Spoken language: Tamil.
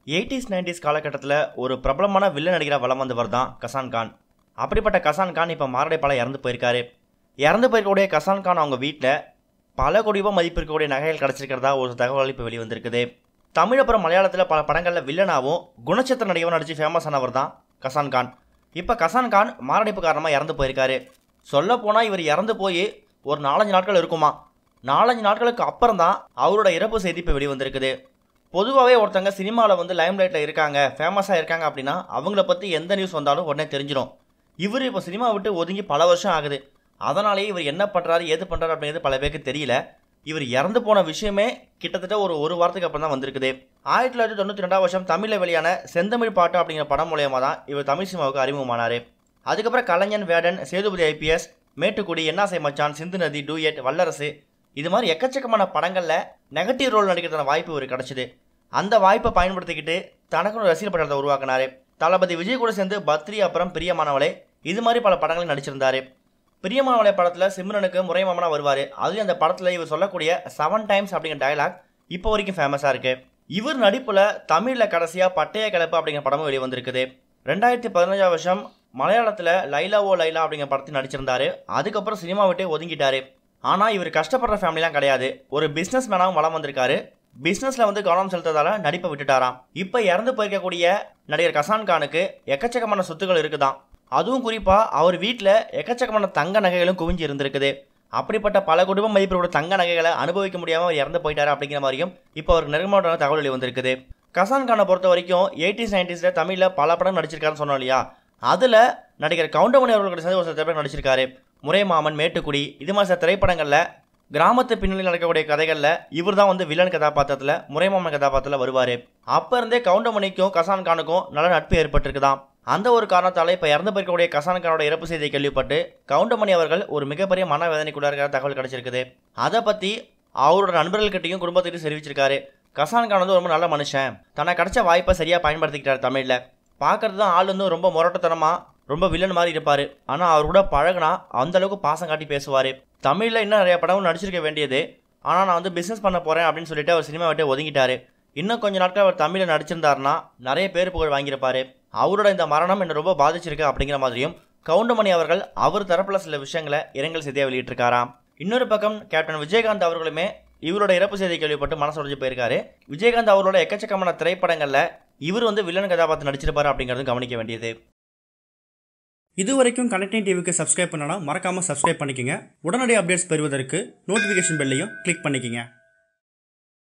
எயிட்டிஸ் நைன்டிஸ் காலகட்டத்தில் ஒரு பிரபலமான வில்லன் நடிகராக வலம் வந்தவர் தான் கசான் கான் அப்படிப்பட்ட கசான் கான் இப்போ மாரடைப்பால இறந்து போயிருக்காரு இறந்து போயிருக்கக்கூடிய கசான் கான் அவங்க வீட்டில் பல கோடி ரூபாய் மதிப்பு இருக்கக்கூடிய நகைகள் கிடச்சிருக்கிறதா ஒரு தகவல் இப்போ வெளிவந்திருக்குது தமிழ் அப்புறம் மலையாளத்தில் பல படங்களில் வில்லனாகவும் குணச்சித்திர நடிகரும் நடித்து ஃபேமஸ் ஆனவர் தான் கசான் கான் இப்போ கசான் கான் மாரடைப்பு காரணமாக இறந்து போயிருக்காரு சொல்லப்போனால் இவர் இறந்து போய் ஒரு நாலஞ்சு நாட்கள் இருக்குமா நாலஞ்சு நாட்களுக்கு அப்புறம் தான் அவரோட இறப்பு செய்தி இப்போ வெளிவந்திருக்குது பொதுவாகவே ஒருத்தங்க சினிமாவில் வந்து லைம்லைட்டில் இருக்காங்க ஃபேமஸாக இருக்காங்க அப்படின்னா அவங்கள பற்றி எந்த நியூஸ் வந்தாலும் உடனே தெரிஞ்சிடும் இவர் இப்போ சினிமா விட்டு ஒதுங்கி பல வருஷம் ஆகுது அதனாலேயே இவர் என்ன பண்ணுறாரு ஏது பண்ணுறாரு அப்படிங்கிறது பல பேருக்கு தெரியல இவர் இறந்து போன விஷயமே கிட்டத்தட்ட ஒரு ஒரு வாரத்துக்கு அப்புறம் தான் வந்திருக்குது ஆயிரத்தி தொள்ளாயிரத்தி தொண்ணூற்றி ரெண்டாம் வருஷம் தமிழில் வெளியான செந்தமிழ் பாட்டு அப்படிங்கிற படம் மூலயமா தான் இவர் தமிழ் சினிமாவுக்கு அறிமுகமானார் அதுக்கப்புறம் கலைஞன் வேடன் சேதுபதி ஐபிஎஸ் மேட்டுக்குடி என்னாசை மச்சான் சிந்து நதி டூயட் வல்லரசு இது மாதிரி எக்கச்சக்கமான படங்களில் நெகட்டிவ் ரோல் நடிக்கிறதான வாய்ப்பு இவர் கிடச்சிது அந்த வாய்ப்பை பயன்படுத்திக்கிட்டு தனக்கு ஒரு ரசிகர் படத்தை உருவாக்கினார் தளபதி விஜய் கூட சேர்ந்து பத்ரி அப்புறம் பிரியமானவளே இது மாதிரி பல படங்களில் நடிச்சிருந்தாரு பிரியமானவளை படத்தில் சிம்ரனுக்கு முறைமாமனா வருவார் அதுலேயும் அந்த படத்தில் இவர் சொல்லக்கூடிய செவன் டைம்ஸ் அப்படிங்கிற டயலாக் இப்போ வரைக்கும் ஃபேமஸாக இருக்கு இவர் நடிப்பில் தமிழில் கடைசியாக பட்டய கிளப்பு அப்படிங்கிற படமும் வெளியே வந்திருக்குது ரெண்டாயிரத்தி பதினஞ்சாம் வருஷம் மலையாளத்தில் லைலா ஓ லைலா அப்படிங்கிற படத்தில் நடிச்சிருந்தாரு அதுக்கப்புறம் சினிமா விட்டே ஒதுங்கிட்டாரு ஆனால் இவர் கஷ்டப்படுற ஃபேமிலிலாம் கிடையாது ஒரு பிஸ்னஸ் மேனாகவும் வளம் வந்திருக்காரு பிஸ்னஸில் வந்து கவனம் செலுத்ததால நடிப்பை விட்டுட்டாராம் இப்போ இறந்து போயிருக்கக்கூடிய நடிகர் கசான் கானுக்கு எக்கச்சக்கமான சொத்துக்கள் இருக்குதாம் அதுவும் குறிப்பாக அவர் வீட்டில் எக்கச்சக்கமான தங்க நகைகளும் குவிஞ்சு இருந்திருக்குது அப்படிப்பட்ட பல குடும்ப மதிப்போட தங்க நகைகளை அனுபவிக்க முடியாமல் அவர் இறந்து போயிட்டாரு அப்படிங்கிற மாதிரியும் இப்போ அவருக்கு நெருக்கமான தகவல் வெளி வந்திருக்குது கசான் கானை பொறுத்த வரைக்கும் எயிட்டிஸ் நைன்டிஸில் தமிழில் பல படம் நடிச்சிருக்காருன்னு சொன்னோம் இல்லையா அதில் நடிகர் கவுண்டமணி அவர்களோட சேர்ந்து ஒரு சில திரைப்படம் நடிச்சிருக்காரு முறைமாமன் மேட்டுக்குடி இது மாதிரி சில திரைப்படங்களில் கிராமத்து பின்னணியில் நடக்கக்கூடிய கதைகளில் இவர் தான் வந்து வில்லன் கதாபாத்திரத்தில் முறைமாமன் கதாபாத்திரத்தில் வருவார் அப்போ இருந்தே கவுண்டமணிக்கும் கசான் கானுக்கும் நல்ல நட்பு ஏற்பட்டிருக்குதாம் அந்த ஒரு காரணத்தால் இப்போ இறந்து போயிருக்கக்கூடிய கசான் கானோட இறப்பு செய்தியை கேள்விப்பட்டு கவுண்டமணி அவர்கள் ஒரு மிகப்பெரிய மனவேதனைக்குள்ளார தகவல் கிடைச்சிருக்குது அதை பற்றி அவரோட நண்பர்கள்கிட்டையும் குடும்பத்திட்டையும் தெரிவிச்சிருக்காரு கசான் கான் வந்து ரொம்ப நல்ல மனுஷன் தனக்கு கிடைச்ச வாய்ப்பை சரியாக பயன்படுத்திக்கிட்டார் தமிழில் பார்க்கறது தான் ஆள் வந்து ரொம்ப முரட்டுத்தனமாக ரொம்ப வில்லன் மாதிரி இருப்பார் ஆனால் அவர் கூட பழகுனா அந்த அளவுக்கு பாசம் காட்டி பேசுவார் தமிழில் இன்னும் நிறைய படமும் நடிச்சிருக்க வேண்டியது ஆனால் நான் வந்து பிஸ்னஸ் பண்ண போகிறேன் அப்படின்னு சொல்லிட்டு அவர் சினிமா விட்டு ஒதுங்கிட்டாரு இன்னும் கொஞ்ச நாட்கள் அவர் தமிழில் நடிச்சிருந்தாருன்னா நிறைய பேர் புகழ் வாங்கியிருப்பாரு அவரோட இந்த மரணம் என்னை ரொம்ப பாதிச்சிருக்கு அப்படிங்கிற மாதிரியும் கவுண்டமணி அவர்கள் அவர் தரப்புல சில விஷயங்களை இரங்கல் செய்தியாக வெளியிட்டிருக்காராம் இன்னொரு பக்கம் கேப்டன் விஜயகாந்த் அவர்களுமே இவரோட இறப்பு செய்தி கேள்விப்பட்டு மனசு உடைஞ்சு போயிருக்காரு விஜயகாந்த் அவரோட எக்கச்சக்கமான திரைப்படங்களில் இவர் வந்து வில்லன் கதாபாத்திரம் நடிச்சிருப்பாரு அப்படிங்கிறது கவனிக்க வேண்டியது இது வரைக்கும் கனெக்டிங் டிவிக்கு சப்ஸ்கிரைப் பண்ணனா மறக்காம சப்ஸ்கிரைப் பண்ணிக்கங்க உடனடி அப்டேட்ஸ் பெறுவதற்கு நோட்டிஃபிகேஷன் பெல்லையும் கிளிக் பண்ணிக்கங்க